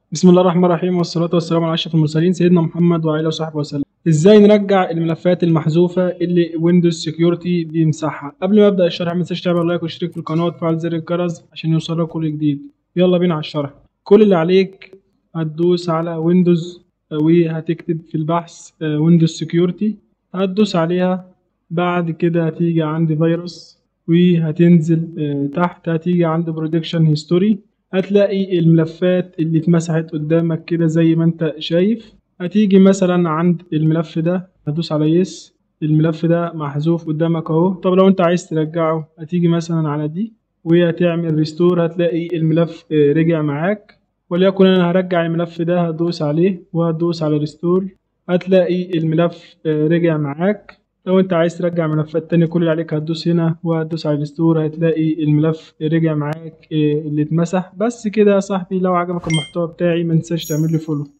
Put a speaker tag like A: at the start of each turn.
A: بسم الله الرحمن الرحيم والصلاة والسلام على أشرف المرسلين سيدنا محمد وعلى وصحبه وسلم ازاي نرجع الملفات المحذوفة اللي ويندوز سكيورتي بيمسحها قبل ما أبدأ الشرح ما تنساش تعمل لايك واشترك في القناة وتفعل زر الجرس عشان يوصلك كل جديد يلا بينا على الشرح كل اللي عليك هتدوس على ويندوز وهتكتب في البحث ويندوز سكيورتي هتدوس عليها بعد كده هتيجي عند فيروس وهتنزل آه، تحت هتيجي عند برودكشن هيستوري هتلاقي الملفات اللي اتمسحت قدامك كده زي ما انت شايف هتيجي مثلا عند الملف ده هتدوس على يس الملف ده محذوف قدامك اهو طب لو انت عايز ترجعه هتيجي مثلا على دي وهتعمل ريستور هتلاقي الملف آه، رجع معاك وليكن انا هرجع الملف ده هدوس عليه وهدوس على ريستور هتلاقي الملف آه، رجع معاك لو انت عايز ترجع ملفات تانية كل اللي عليك هتدوس هنا وهتدوس على الستور هتلاقي الملف رجع معاك آه، اللي اتمسح بس كده يا صاحبي لو عجبك المحتوى بتاعي ما تنساش تعمل لي فولو